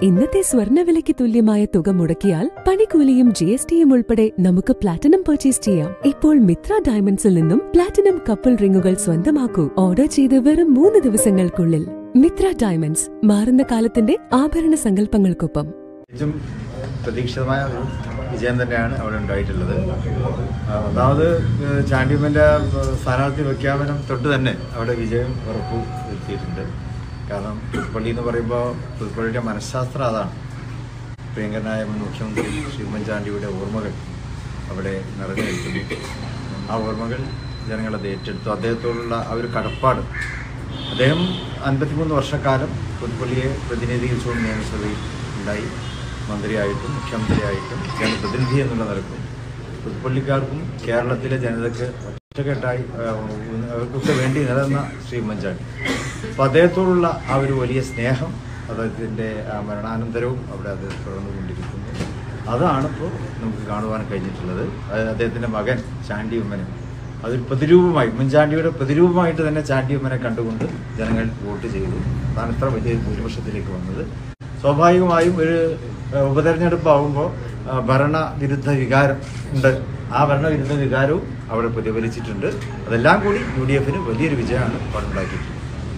ഇന്നത്തെ സ്വർണ്ണവിലയ്ക്ക് തുല്യമായ തുക മുടക്കിയാൽ പണിക്കൂലിയും ജി എസ് ടിയും ഉൾപ്പെടെ നമുക്ക് പ്ലാറ്റിനം പർച്ചേസ് ചെയ്യാം ഇപ്പോൾ മിത്ര ഡയമണ്ട്സിൽ നിന്നും പ്ലാറ്റിനം കപ്പിൾ റിങ്ങുകൾ സ്വന്തമാക്കൂ ഓർഡർ ചെയ്ത് വെറും മൂന്ന് ദിവസങ്ങൾക്കുള്ളിൽ മിത്ര ഡയമണ്ട്സ് മാറുന്ന കാലത്തിന്റെ ആഭരണ സങ്കല്പങ്ങൾക്കൊപ്പം തികച്ചും പ്രതീക്ഷിതമായ ഒരു വിജയം തന്നെയാണ് അവിടെ ഉണ്ടായിട്ടുള്ളത് ആ, ഒന്നാമത് ഏഹ്, ചാണ്ടിയമ്മൻ്റെ ഏഹ്, സ്ഥാനാർത്ഥി പ്രഖ്യാപനം തൊട്ട് തന്നെ അവിടെ വിജയം ഉറപ്പു വരുത്തിയിട്ടുണ്ട് കാരണം പുതുപ്പള്ളി എന്ന് പറയുമ്പോൾ പുതുപ്പള്ളിയുടെ മനഃശാസ്ത്രം അതാണ് പ്രിയങ്കരനായ മുൻ മുഖ്യമന്ത്രി ശ്രീ ഉമ്മൻചാണ്ടിയുടെ ഓർമ്മകൾ അവിടെ നിറഞ്ഞു നിൽക്കുന്നു ആ ഓർമ്മകൾ ജനങ്ങളത് ഏറ്റെടുത്തു അദ്ദേഹത്തോടുള്ള ആ ഒരു കടപ്പാട് അദ്ദേഹം അൻപത്തിമൂന്ന് വർഷക്കാലം പുതുപ്പള്ളിയെ പ്രതിനിധീകരിച്ചുകൊണ്ട് നിയമസഭയിൽ ഉണ്ടായി മന്ത്രിയായിട്ടും മുഖ്യമന്ത്രിയായിട്ടും ജനപ്രതിനിധി എന്നുള്ള നിലക്കും പുതുപ്പള്ളിക്കാർക്കും കേരളത്തിലെ ജനതയ്ക്ക് ഒറ്റക്കെട്ടായി ആ, അവർക്കൊക്കെ വേണ്ടി നിലനിന്ന ശ്രീ ഉമ്മൻചാണ്ടി അപ്പോൾ അദ്ദേഹത്തോടുള്ള ആ ഒരു വലിയ സ്നേഹം അദ്ദേഹത്തിൻ്റെ ആ മരണാനന്തരവും അവിടെ അത് തുടർന്നുകൊണ്ടിരിക്കുന്നു അതാണ് ഇപ്പോൾ നമുക്ക് കാണുവാൻ കഴിഞ്ഞിട്ടുള്ളത് അത് അദ്ദേഹത്തിൻ്റെ മകൻ ചാണ്ടി ഉമ്മനും അതൊരു പ്രതിരൂപമായി ഉമ്മൻചാണ്ടിയുടെ പ്രതിരൂപമായിട്ട് തന്നെ ചാണ്ടി ഉമ്മനെ കണ്ടുകൊണ്ട് ജനങ്ങൾ വോട്ട് ചെയ്തു അതാണ് ഇത്ര വലിയ ഭൂരിപക്ഷത്തിലേക്ക് വന്നത് സ്വാഭാവികമായും ഒരു ഏഹ്, ഉപതെരഞ്ഞെടുപ്പ് ആകുമ്പോൾ ഭരണവിരുദ്ധ വികാരം ഉണ്ട് ആ ഭരണവിരുദ്ധ വികാരവും അവിടെ പ്രതിഫലിച്ചിട്ടുണ്ട് അതെല്ലാം കൂടി യു ഡി എഫിന് വലിയൊരു വിജയമാണ് അവിടെ ഉണ്ടാക്കിയിട്ടുള്ളത്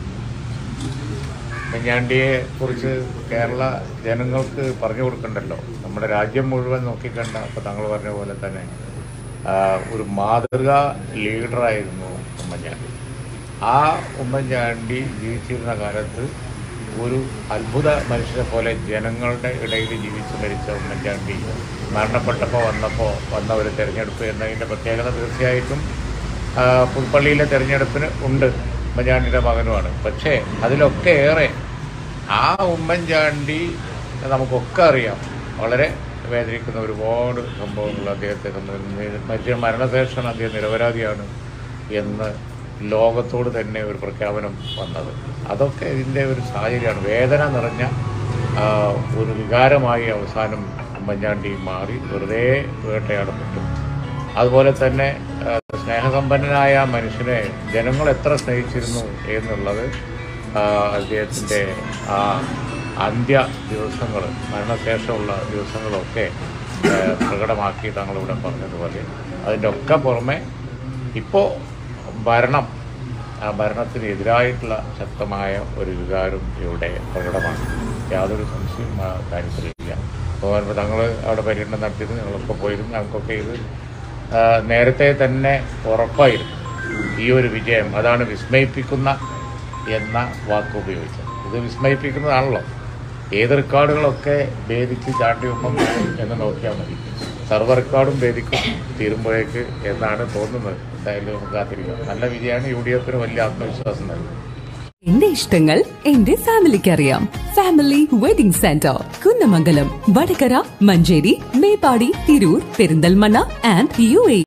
ഉമ്മൻചാണ്ടിയെ കുറിച്ച് കേരള ജനങ്ങൾക്ക് പറഞ്ഞു കൊടുക്കണ്ടല്ലോ നമ്മുടെ രാജ്യം മുഴുവൻ നോക്കിക്കണ്ട അപ്പോൾ താങ്കൾ പറഞ്ഞ പോലെ തന്നെ ആ, ഒരു മാതൃകാ ലീഡറായിരുന്നു ഉമ്മൻചാണ്ടി ആ ഉമ്മൻചാണ്ടി ജീവിച്ചിരുന്ന കാലത്ത് ഒരു അത്ഭുത മനുഷ്യരെ പോലെ ജനങ്ങളുടെ ഇടയിൽ ജീവിച്ച് മരിച്ച ഉമ്മൻചാണ്ടി മരണപ്പെട്ടപ്പോൾ വന്നപ്പോൾ വന്ന ഒരു തെരഞ്ഞെടുപ്പ് എന്നതിൻ്റെ പ്രത്യേകത തീർച്ചയായിട്ടും ആ, പുതുപ്പള്ളിയിലെ തെരഞ്ഞെടുപ്പിന് ഉണ്ട് ഉമ്മൻചാണ്ടിയുടെ മകനുമാണ് പക്ഷേ അതിലൊക്കെ ഏറെ ആ ഉമ്മൻചാണ്ടി നമുക്കൊക്കെ അറിയാം വളരെ വേദനിക്കുന്ന ഒരുപാട് സംഭവങ്ങൾ അദ്ദേഹത്തെ സംബന്ധിച്ച് മരിച്ച മരണശേഷം അദ്ദേഹം നിരപരാധിയാണ് എന്ന് ലോകത്തോട് തന്നെ ഒരു പ്രഖ്യാപനം വന്നത് അതൊക്കെ ഇതിൻ്റെ ഒരു സാഹചര്യമാണ് വേദന നിറഞ്ഞ ആ, ഒരു വികാരമായി അവസാനം ഉമ്മൻചാണ്ടി മാറി വെറുതെ വേട്ടയാടപ്പെട്ടു അതുപോലെ തന്നെ ആ, സ്നേഹസമ്പന്നനായ മനുഷ്യനെ ജനങ്ങൾ എത്ര സ്നേഹിച്ചിരുന്നു എന്നുള്ളത് ആ, അദ്ദേഹത്തിൻ്റെ ആ അന്ത്യ ദിവസങ്ങൾ മരണശേഷമുള്ള ദിവസങ്ങളൊക്കെ ആ, പ്രകടമാക്കി താങ്കളിവിടെ പറഞ്ഞതുപോലെ അതിൻ്റെ ഒക്കെ പുറമെ ഇപ്പോൾ ഭരണം ആ ഭരണത്തിന് എതിരായിട്ടുള്ള ശക്തമായ ഒരു വികാരം ഇവിടെ പ്രകടമാണ് യാതൊരു സംശയവും ആ കാര്യത്തിലില്ല അപ്പോൾ തങ്ങൾ അവിടെ പര്യടനം നടത്തിയത് ഞങ്ങളൊക്കെ പോയിരുന്നു ഞങ്ങൾക്കൊക്കെ ഇത് ആ, നേരത്തെ തന്നെ ഉറപ്പായിരുന്നു ഈ ഒരു വിജയം അതാണ് വിസ്മയിപ്പിക്കുന്ന എന്ന വാക്ക് ഉപയോഗിച്ചത് ഇത് വിസ്മയിപ്പിക്കുന്നതാണല്ലോ ഏത് റെക്കോർഡുകളൊക്കെ ഭേദിച്ച് ചാണ്ടിയൊപ്പം എന്ന് നോക്കിയാൽ മതി സർവ്വ റെക്കോർഡും ഭേദിക്കും തീരുമ്പോഴേക്ക് എന്നാണ് തോന്നുന്നത് എന്തായാലും നമുക്ക് കാത്തിരിക്കാം നല്ല വിജയമാണ് യു ഡി എഫിന് വലിയ ആത്മവിശ്വാസം നൽകുന്നത് എന്റെ ഇഷ്ടങ്ങൾ എന്റെ ഫാമിലിക്ക് അറിയാം family wedding centre Kunnamangalam Vadakara Manjeri Meppadi Tirur Perinthalmanna and U A